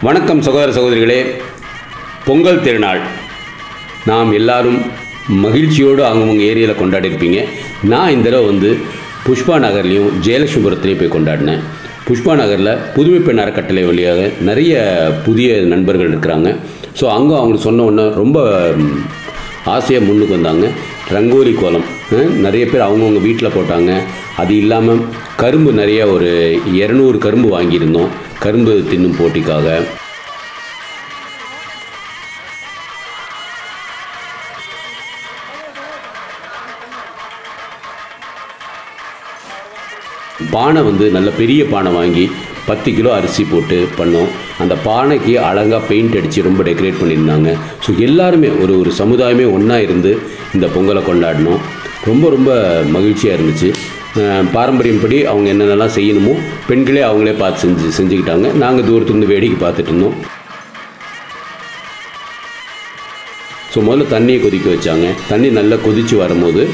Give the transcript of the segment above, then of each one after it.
வணக்கம் சகோதர சகோதரிகளே பொங்கல் திருநாள் நாம் எல்லாரும் மகிழ்ச்சியோடு அவங்கவுங்க ஏரியாவில் கொண்டாடி இருப்பீங்க நான் இந்த தடவை வந்து புஷ்பா நகர்லேயும் ஜெயலட்சுமிபுரத்துலேயும் போய் கொண்டாடினேன் புஷ்பா நகரில் புதுமை பெண் அறக்கட்டளை வழியாக நிறைய புதிய நண்பர்கள் இருக்கிறாங்க ஸோ அங்கே அவங்களுக்கு சொன்ன உடனே ரொம்ப ஆசையாக முன்னுக்கு வந்தாங்க ரங்கோலி கோலம் அஹ், நிறைய பேர் அவங்கவுங்க வீட்டில் போட்டாங்க அது இல்லாமல் கரும்பு நிறைய ஒரு இரநூறு கரும்பு வாங்கியிருந்தோம் கரும்பு தின்னும் போட்டிக்காக பானை வந்து நல்ல பெரிய பானை வாங்கி பத்து கிலோ அரிசி போட்டு பண்ணோம் அந்த பானைக்கு அழகாக பெயிண்ட் அடித்து ரொம்ப டெக்கரேட் பண்ணியிருந்தாங்க ஸோ எல்லாருமே ஒரு ஒரு சமுதாயமே ஒன்றா இருந்து இந்த பொங்கலை கொண்டாடினோம் ரொம்ப ரொம்ப மகிழ்ச்சியாக இருந்துச்சு அஹ் பாரம்பரியம்படி அவங்க என்னென்னலாம் செய்யணுமோ பெண்களே அவங்களே பார்த்து செஞ்சு செஞ்சுக்கிட்டாங்க நாங்கள் தூரத்துலேருந்து வேடிக்கை பார்த்துட்டு இருந்தோம் ஸோ முதல்ல தண்ணியை கொதிக்க வச்சாங்க தண்ணி நல்லா கொதித்து வரும்போது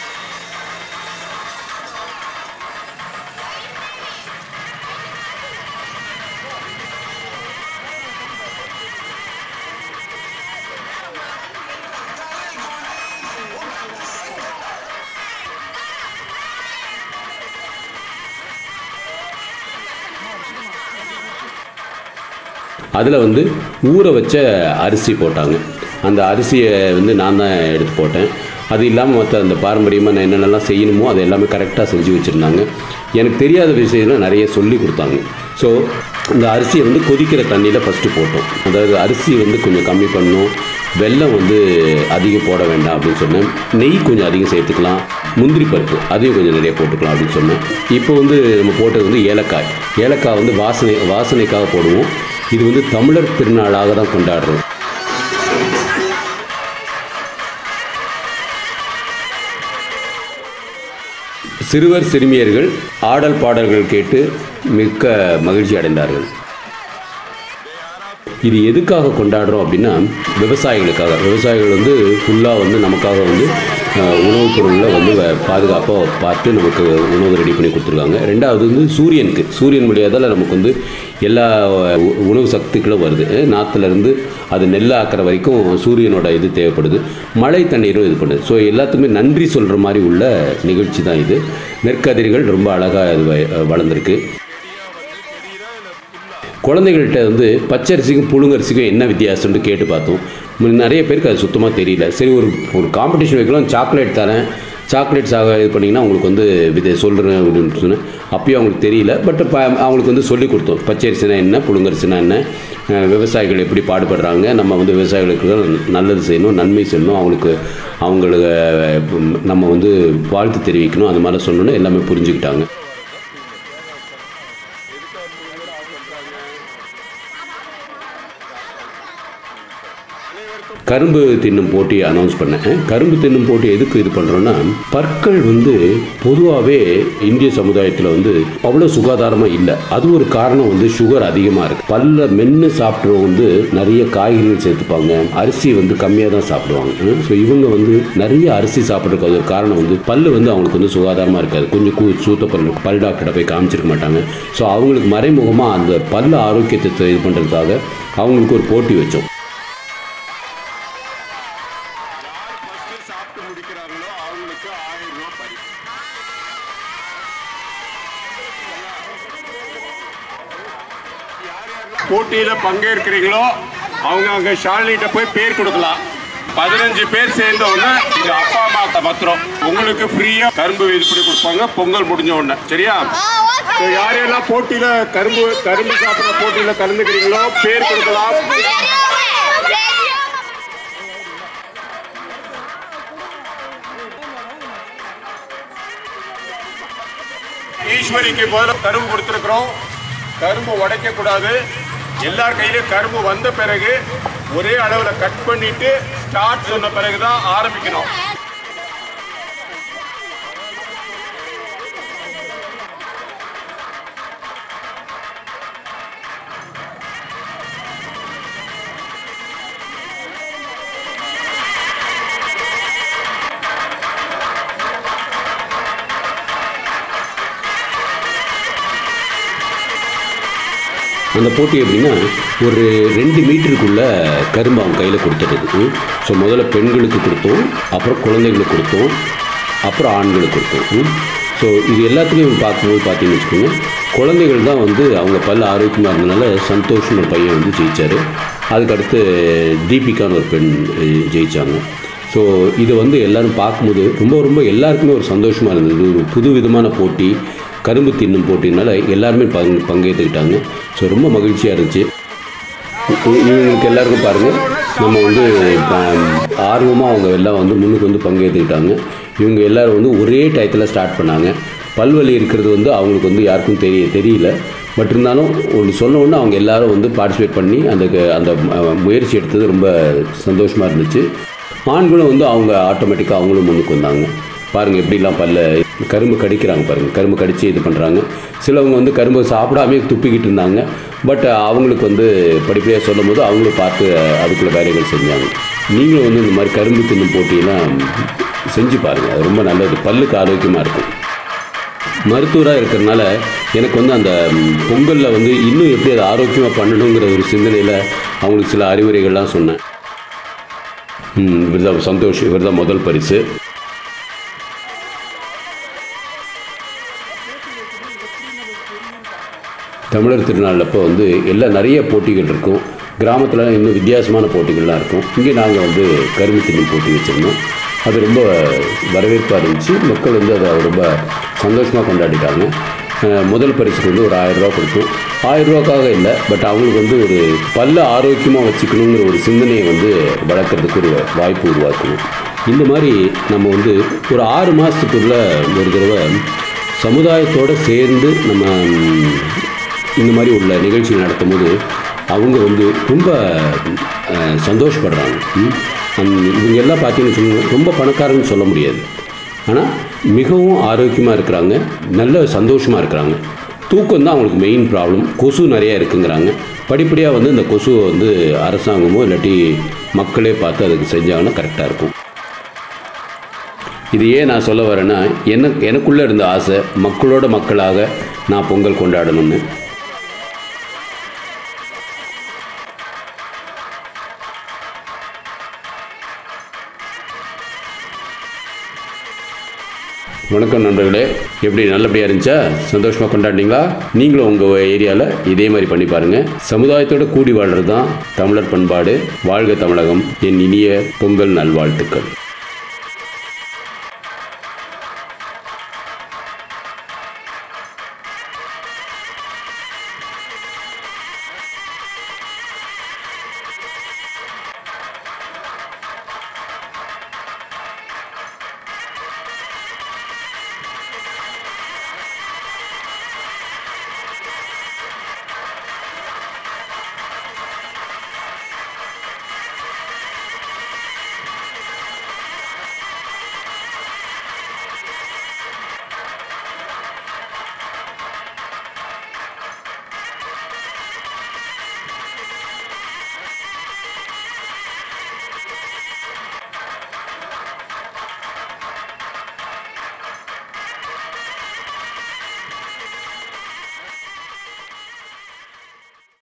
அதில் வந்து ஊற வச்ச அரிசி போட்டாங்க அந்த அரிசியை வந்து நான் தான் எடுத்து போட்டேன் அது இல்லாமல் மற்ற அந்த பாரம்பரியமாக நான் என்னென்னலாம் செய்யணுமோ அதை எல்லாமே கரெக்டாக செஞ்சு வச்சுருந்தாங்க எனக்கு தெரியாத விஷயம்லாம் நிறைய சொல்லி கொடுத்தாங்க ஸோ இந்த அரிசியை வந்து கொதிக்கிற தண்ணியில் ஃபஸ்ட்டு போட்டோம் அதாவது அரிசி வந்து கொஞ்சம் கம்மி பண்ணணும் வெல்லம் வந்து அதிகம் போட வேண்டாம் அப்படின்னு சொன்னேன் நெய் கொஞ்சம் அதிகம் சேர்த்துக்கலாம் முந்திரி பருப்பு அதையும் கொஞ்சம் நிறைய போட்டுக்கலாம் அப்படின்னு சொன்னேன் இப்போ வந்து நம்ம போட்டது வந்து ஏலக்காய் ஏலக்காய் வந்து வாசனை வாசனைக்காக போடுவோம் இது வந்து தமிழர் திருநாளாக தான் கொண்டாடுறோம் சிறுவர் சிறுமியர்கள் ஆடல் பாடல்கள் கேட்டு மிக்க மகிழ்ச்சி அடைந்தார்கள் இது எதுக்காக கொண்டாடுறோம் அப்படின்னா விவசாயிகளுக்காக விவசாயிகள் வந்து ஃபுல்லாக வந்து நமக்காக வந்து அஹ், உணவுப் பொருளை வந்து வ- பாதுகாப்பாக பார்த்து நமக்கு உணவு ரெடி பண்ணி கொடுத்துருக்காங்க ரெண்டாவது வந்து சூரியனுக்கு சூரியன் வழியாக நமக்கு வந்து எல்லா உ- உணவு சக்திகளும் வருது அஹ், நாற்றுலேருந்து அது நெல்லாக்குற வரைக்கும் சூரியனோட இது தேவைப்படுது மழை தண்ணீரும் இது பண்ணுது ஸோ எல்லாத்துக்குமே நன்றி சொல்கிற மாதிரி உள்ள நிகழ்ச்சி தான் இது நெற்கதிர்கள் ரொம்ப அழகாக இது வ- வளர்ந்துருக்கு குழந்தைகள்கிட்ட வந்து பச்சரிசிக்கும் புழுங்கரிசிக்கும் என்ன வித்தியாசம்னு கேட்டு பார்த்தோம் முன்ன நிறைய பேருக்கு அது சுத்தமாக தெரியல சரி ஒரு ஒரு காம்படிஷன் வைக்கலாம் சாக்லேட் தரேன் சாக்லேட்ஸ் ஆக இது பண்ணிங்கன்னா அவங்களுக்கு வந்து இதை சொல்கிறேன் அப்படின்னு சொன்னேன் அப்பயும் அவங்களுக்கு தெரியல பட் இப்போ அவங்களுக்கு வந்து சொல்லி கொடுத்தோம் பச்சரிசினா என்ன புழுங்கரிசினா என்ன அஹ் விவசாயிகள் எப்படி பாடுபடுறாங்க நம்ம வந்து விவசாயிகளுக்கு நல்லது செய்யணும் நன்மை செய்யணும் அவங்களுக்கு அவங்களுக்கு அஹ், நம்ம வந்து வாழ்த்து தெரிவிக்கணும் அந்த மாதிரி சொன்னோன்னே எல்லாமே புரிஞ்சுக்கிட்டாங்க கரும்பு தின்னும் போட்டி அனௌன்ஸ் பண்ணேன் கரும்பு தின்னும் போட்டி எதுக்கு இது பண்ணுறோன்னா பற்கள் வந்து பொதுவாகவே இந்திய சமுதாயத்தில் வந்து அவ்வளோ சுகாதாரமாக இல்லை அது ஒரு காரணம் வந்து சுகர் அதிகமாக இருக்குது பல்ல மென்று சாப்பிட்றவங்க வந்து நிறைய காய்கறிகள் சேர்த்துப்பாங்க அரிசி வந்து கம்மியாக தான் சாப்பிடுவாங்க ஸோ இவங்க வந்து நிறைய அரிசி சாப்பிட்றதுக்கு அது ஒரு காரணம் வந்து பல்லு வந்து அவங்களுக்கு வந்து சுகாதாரமாக இருக்காது கொஞ்சம் கூ சூத்தப்பல் பல் டாக்டர்கிட்ட போய் காமிச்சிருக்க மாட்டாங்க ஸோ அவங்களுக்கு மறைமுகமாக அந்த பல் ஆரோக்கியத்தை இது பண்ணுறதுக்காக அவங்களுக்கு ஒரு போட்டி வச்சோம் ஃபர்ஸ்ட் சாப்பிட்டு முடிக்கிறாங்களோ அவங்களுக்கு ஆயிரம் ரூபாய் பரிசு போட்டியில பங்கேற்கிறீங்களோ அவங்க அங்க ஷாலினிட்ட போய் பேர் கொடுக்கலாம் பதினஞ்சு பேர் சேர்ந்த உடனே இங்க அப்பா அம்மா பத்திரம் உங்களுக்கு ஃப்ரீயா கரும்பு இது பண்ணி கொடுப்பாங்க பொங்கல் முடிஞ்ச உடனே சரியா So, யார் யாரெல்லாம் போட்டியில கரும்பு கரும்பு சாப்பிட்ற போட்டியில கலந்துக்கிறீங்களோ பேர் கொடுக்கலாம் ஈஸ்வரிக்கு முதல்ல கரும்பு கொடுத்துருக்குறோம் கரும்பு உடைக்க கூடாது எல்லார் கையிலும் கரும்பு வந்த பிறகு ஒரே அளவில் கட் பண்ணிட்டு ஸ்டார்ட் சொன்ன பிறகு தான் ஆரம்பிக்கணும் அந்த போட்டி எப்படின்னா ஒரு ரெண்டு மீட்டருக்குள்ள கரும்பு அவங்க கையில் கொடுத்துட்டது ஸோ முதல்ல பெண்களுக்கு கொடுத்தோம் அப்புறம் குழந்தைகளுக்கு கொடுத்தோம் அப்புறம் ஆண்களுக்கு கொடுத்தோம் ஸோ இது எல்லாத்துலேயும் பார்க்கும்போது பார்த்தீங்கன்னு வச்சுக்கோங்க குழந்தைகள் தான் வந்து அவங்க பல்ல ஆரோக்கியமாக இருந்தனால சந்தோஷம் ஒரு பையன் வந்து ஜெயிச்சார் அதுக்கடுத்து தீபிகான்னு ஒரு பெண் அஹ், ஜெயிச்சாங்க ஸோ இதை வந்து எல்லாரும் பார்க்கும்போது ரொம்ப ரொம்ப எல்லாருக்குமே ஒரு சந்தோஷமாக இருந்தது ஒரு புது விதமான போட்டி கரும்பு தின்னும் போட்டினால எல்லாருமே பங்கு பங்கேற்றுக்கிட்டாங்க ஸோ ரொம்ப மகிழ்ச்சியாக இருந்துச்சு இ- இவங்களுக்கு எல்லாருக்கும் பாருங்கள் நம்ம வந்து ஆர்வமாக அவங்க எல்லாம் வந்து முன்னுக்கு வந்து பங்கேற்றுக்கிட்டாங்க இவங்க எல்லாரும் வந்து ஒரே டயத்தில் ஸ்டார்ட் பண்ணாங்க பல்வலி இருக்கிறது வந்து அவங்களுக்கு வந்து யாருக்கும் தெரிய தெரியல பட் இருந்தாலும் ஒன்று சொன்ன உடனே அவங்க எல்லாரும் வந்து பார்ட்டிசிபேட் பண்ணி அந்த க- அந்த அஹ், முயற்சி எடுத்தது ரொம்ப சந்தோஷமாக இருந்துச்சு ஆண்களும் வந்து அவங்க ஆட்டோமேட்டிக்காக அவங்களும் முன்னுக்கு வந்தாங்க பாருங்கள் எப்படிலாம் பல்ல கரும்பு கடிக்கிறாங்க பாருங்கள் கரும்பு கடித்து இது பண்ணுறாங்க சிலவங்க வந்து கரும்பு சாப்பிடாமே துப்பிக்கிட்டு இருந்தாங்க பட் அவங்களுக்கு வந்து படிப்படியாக சொல்லும் போது அவங்களும் பார்த்து அதுக்குள்ள வேலைகள் செஞ்சாங்க நீங்களும் வந்து இந்த மாதிரி கரும்பு தின்னும் போட்டியெல்லாம் செஞ்சு பாருங்கள் அது ரொம்ப நல்லது பல்லுக்கு ஆரோக்கியமாக இருக்கும் மருத்துவராக இருக்கிறனால எனக்கு வந்து அந்த பொங்கலில் வந்து இன்னும் எப்படி அதை ஆரோக்கியமாக பண்ணணுங்கிற ஒரு சிந்தனையில் அவங்களுக்கு சில அறிவுரைகள்லாம் சொன்னேன் ம், இவர் தான் சந்தோஷ் இவர் தான் முதல் பரிசு தமிழர் திருநாள் அப்போ வந்து எல்லாம் நிறைய போட்டிகள் இருக்கும் கிராமத்தில் இன்னும் வித்தியாசமான போட்டிகள்லாம் இருக்கும் இங்கே நாங்கள் வந்து கரும்பு தின்னும் போட்டி வச்சுருந்தோம் அது ரொம்ப வரவேற்பாக இருந்துச்சு மக்கள் வந்து அதை ரொம்ப சந்தோஷமாக கொண்டாடிட்டாங்க அஹ், முதல் பரிசுக்கு வந்து ஒரு ஆயிரம் ரூபா கொடுத்தோம் ஆயிரம் ரூபாக்காக இல்லை பட் அவங்களுக்கு வந்து ஒரு பல்ல ஆரோக்கியமாக வச்சுக்கணுங்கிற ஒரு சிந்தனையை வந்து வளர்க்குறதுக்கு ஒரு வாய்ப்பு உருவாக்கணும் இந்த மாதிரி நம்ம வந்து ஒரு ஆறு மாதத்துக்குள்ள ஒரு தடவை சமுதாயத்தோடு சேர்ந்து நம்ம ம், இந்த மாதிரி உள்ள நிகழ்ச்சிகள் நடத்தும்போது அவங்க வந்து ரொம்ப அஹ், சந்தோஷப்படுறாங்க ம். அந்த- இவங்க எல்லாம் பார்த்தீங்கன்னு வச்சுக்கோங்க ரொம்ப பணக்காரன்னு சொல்ல முடியாது ஆனால் மிகவும் ஆரோக்கியமாக இருக்கிறாங்க நல்ல சந்தோஷமாக இருக்கிறாங்க தூக்கம் தான் அவங்களுக்கு மெயின் ப்ராப்ளம் கொசு நிறையா இருக்குங்கிறாங்க படிப்படியாக வந்து இந்த கொசுவை வந்து அரசாங்கமோ இல்லாட்டி மக்களே பார்த்து அதுக்கு செஞ்சாங்கன்னா கரெக்டாக இருக்கும் இது ஏன் நான் சொல்ல வரேன்னா எனக்கு எனக்குள்ளே இருந்த ஆசை மக்களோட மக்களாக நான் பொங்கல் கொண்டாடணும்னு வணக்கம் நண்பர்களே எப்படி நல்லபடியாக இருந்துச்சா சந்தோஷமாக கொண்டாடினீங்களா நீங்களும் உங்கள் ஏரியாவில் இதே மாதிரி பண்ணி பாருங்கள் சமுதாயத்தோட கூடி வாழ்கிறது தான் தமிழர் பண்பாடு வாழ்க தமிழகம் என் இனிய பொங்கல் நல்வாழ்த்துக்கள்